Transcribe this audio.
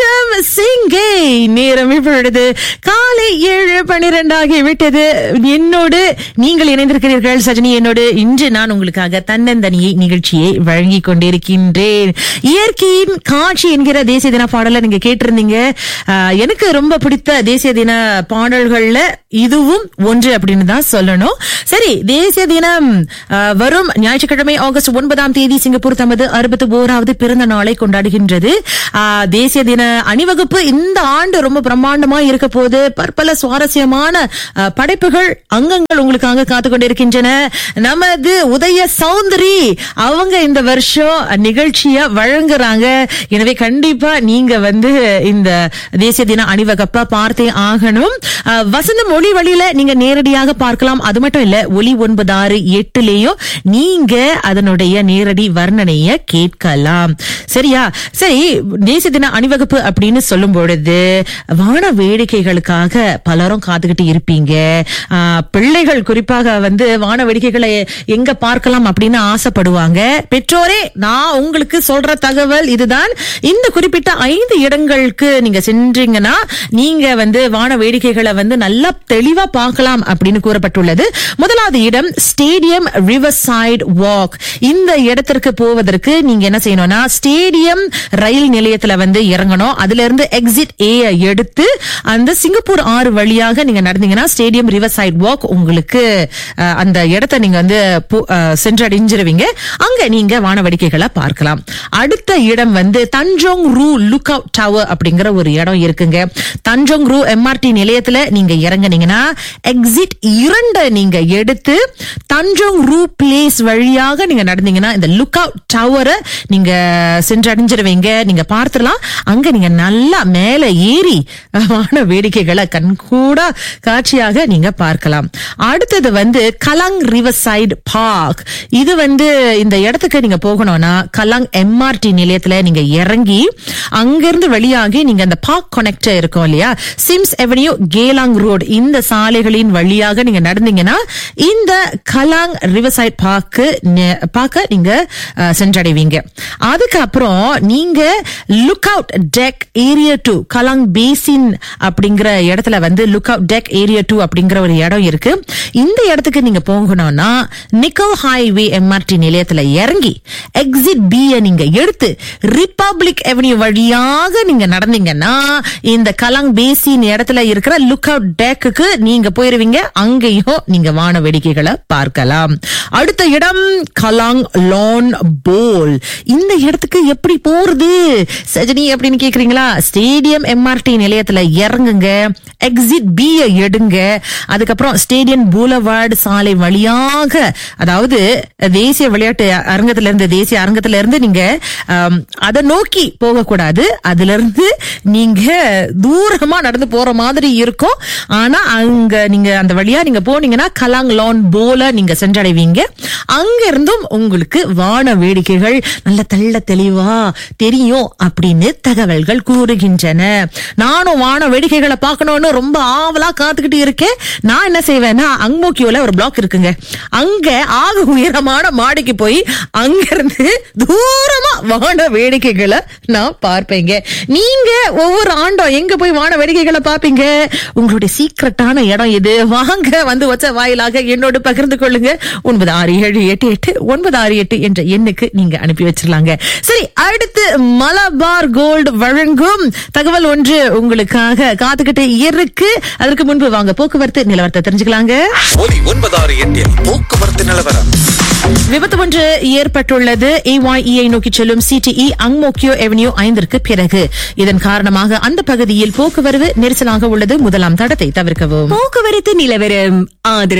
வணக்கம் சிங்கை நேரம் இப்பொழுது காலை ஏழு பனிரெண்டு ஆகிவிட்டது என்னோடு நீங்கள் இணைந்திருக்கிறீர்கள் சஜினி என்னோடு இன்று நான் உங்களுக்காக தன்னந்தனியை நிகழ்ச்சியை வழங்கி கொண்டிருக்கின்றேன் இயற்கையின் காட்சி என்கிற தேசிய தின பாடலை நீங்க கேட்டிருந்தீங்க ஆஹ், எனக்கு ரொம்ப பிடித்த தேசிய தின பாடல்கள்ல இதுவும் ஒன்று அப்படின்னு தான் சொல்லணும் சரி தேசிய தினம் ஆஹ், வரும் ஞாயிற்றுக்கிழமை ஆகஸ்ட் ஒன்பதாம் தேதி சிங்கப்பூர் தமது அறுபத்தி ஓராவது பிறந்த நாளை கொண்டாடுகின்றது ஆஹ், தேசிய தின அணிவகுப்பு இந்த ஆண்டு ரொம்ப பிரம்மாண்டமா இருக்க போது பற்பல சுவாரஸ்யமான ஆஹ், படைப்புகள் அங்கங்கள் உங்களுக்காக காத்து கொண்டிருக்கின்றன நமது உதய சௌந்தரி அவங்க இந்த வருஷம் நிகழ்ச்சிய வழங்குறாங்க எனவே கண்டிப்பா நீங்க வந்து இந்த தேசிய தின அணிவகுப்ப பார்த்தே ஆகணும் ஆஹ், வசந்தம் ஒளி வழியில நீங்க நேரடியாக பார்க்கலாம் அது மட்டும் இல்ல ஒலி ஒன்பது ஆறு எட்டுலயும் நீங்க அதனுடைய நேரடி வர்ணனைய கேட்கலாம் சரியா சரி தேசிய தின அணிவகுப்பு அப்படின்னு சொல்லும் பொழுது வான வேடிக்கைகளுக்காக பலரும் காத்துக்கிட்டு இருப்பீங்க ஆஹ், பிள்ளைகள் குறிப்பாக வந்து வான வேடிக்கைகளை எங்க பார்க்கலாம் அப்படின்னு ஆசைப்படுவாங்க பெற்றோரே நான் உங்களுக்கு சொல்ற தகவல் இதுதான் இந்த குறிப்பிட்ட ஐந்து இடங்களுக்கு நீங்க சென்றீங்கன்னா நீங்க வந்து வான வேடிக்கைகளை வந்து நல்லா தெளிவா பார்க்கலாம் அப்படின்னு கூறப்பட்டுள்ளது முதலாவது இடம் ஸ்டேடியம் ரிவர் சைடு வாக் இந்த இடத்திற்கு போவதற்கு நீங்க என்ன செய்யணும்னா ஸ்டேடியம் ரயில் நிலையத்துல வந்து இறங்கணும் அதுல இருந்து எக்ஸிட் ஏ எடுத்து அந்த சிங்கப்பூர் ஆறு வழியாக நீங்க நடந்தீங்கன்னா ஸ்டேடியம் ரிவர் சைடு வாக் உங்களுக்கு அஹ், அந்த இடத்தை நீங்க வந்து போ- அஹ், சென்றடைஞ்சிருவீங்க அங்க நீங்க வானவடிக்கைகளை பார்க்கலாம் அடுத்த இடம் வந்து தஞ்சோங் ரூ லுக் அவுட் டவர் அப்படிங்கிற ஒரு இடம் இருக்குங்க தஞ்சோங் ரூ எம்ஆர்டி நிலையத்துல நீங்க இறங்குனீங்கன்னா எக்ஸிட் இரண்டு நீங்க எடுத்து தஞ்சோங் ரூ பிளேஸ் வழியாக நீங்க நடந்தீங்கன்னா இந்த லுக் அவுட் டவரை நீங்க சென்றடைஞ்சிருவீங்க நீங்க பார்த்துடலாம் அங்க நீங்க நல்லா மேல ஏறி வான வேடிக்கைகளை கண்கூடா காட்சியாக நீங்க பார்க்கலாம் அடுத்தது வந்து கலாங் ரிவர் சைடு பார்க் இது வந்து இந்த இடத்துக்கு நீங்க போகணும்னா கலாங் எம்ஆர்டி நிலையத்துல நீங்க இறங்கி அங்கிருந்து வெளியாகி நீங்க அந்த பார்க் கனெக்டர் இருக்கும் இல்லையா சிம்ஸ் எவனியூ கேலாங் ரோடு இந்த சாலைகளின் வழியாக நீங்க நடந்தீங்கன்னா இந்த கலாங் ரிவர் சைட் பார்க்கு பார்க்க நீங்க அஹ், சென்றடைவீங்க அதுக்கப்புறம் நீங்க look out deck area two Kallang basin அப்படிங்கிற இடத்துல வந்து look out deck area two அப்படிங்கிற ஒரு இடம் இருக்கு இந்த இடத்துக்கு நீங்க போகணும்னா நிக்கோ ஹைவே எம்ஆர்டி நிலையத்துல இறங்கி எக்ஸிட் பி நீங்க எடுத்து ரிப்பப்ளிக் அவென்யூ வழியாக நீங்க நடந்தீங்கன்னா இந்த கலாங் பேசின் இடத்துல இருக்கிற லுக் அவுட் டெக்குக்கு நீங்க போயிருவீங்க அங்கேயும் நீங்க வான வேடிக்கைகளை பார்க்கலாம் அடுத்த இடம் கலாங் லான் போல் இந்த இடத்துக்கு எப்படி போறது சஜினி அப்படின்னு கேக்குறீங்களா ஸ்டேடியம் எம்ஆர்டி நிலையத்துல இறங்குங்க எக்ஸிட் பி எடுங்க அதுக்கப்புறம் ஸ்டேடியம் பூலவார்டு சாலை வழியாக அதாவது தேசிய விளையாட்டு அரங்கத்துல இருந்து தேசிய அரங்கத்துல இருந்து நீங்க ஆம், அதை நோக்கி போக கூடாது அதுல இருந்து நீங்க தூரமா நடந்து போற மாதிரி இருக்கும் ஆனா அங்க நீங்க அந்த வழியா நீங்க போனீங்கன்னா கலாங் லான் போல நீங்க சென்றடைவீங்க அங்க இருந்தும் உங்களுக்கு வான வேடிக்கைகள் நல்ல தெள்ள தெளிவா தெரியும் அப்படின்னு தகவல்கள் கூறுகின்றன நானும் வான வேடிக்கைகளை பார்க்கணும்னு ரொம்ப ஆவலா காத்துக்கிட்டு இருக்கேன் நான் என்ன செய்வேன்னா அங்மோக்கியோல ஒரு பிளாக் இருக்குங்க அங்க ஆக உயரமான மாடிக்கு போய் அங்க இருந்து தூரமா வான வேடிக்கைகளை நான் பார்ப்பேங்க நீங்க ஒவ்வொரு ஆண்டும் எங்க போய் வான வேடிக்கைகளை பார்ப்பீங்க உங்களுடைய சீக்கிரட்டான இடம் இது வாங்க வந்து வச்ச வாயிலாக என்னோடு பகிர்ந்து கொள்ளுங்க ஒன்பது ஆறு ஏழு எட்டு எட்டு ஒன்பது ஆறு எட்டு என்ற எண்ணுக்கு நீங்க அனுப்பி வச்சிடலாங்க சரி அடுத்து மலபார் கோல்டு வழங்கும் தகவல் ஒன்று உங்களுக்காக காத்துக்கிட்டு இருக்கு அதற்கு முன்பு வாங்க போக்குவரத்து நிலவரத்தை தெரிஞ்சுக்கலாங்க ஒலி ஒன்பதாறு எட்டில் போக்குவரத்து நிலவரம் விபத்து ஒன்று ஏற்பட்டுள்ளது ஏஒய்இஐ நோக்கி செல்லும் சிடிஇ அங்மோக்கியோ எவன்யூ ஐந்திற்கு பிறகு இதன் காரணமாக அந்த பகுதியில் போக்குவரவு நெரிசலாக உள்ளது முதலாம் தடத்தை தவிர்க்கவும் போக்குவரத்து நிலவரம் ஆதரவு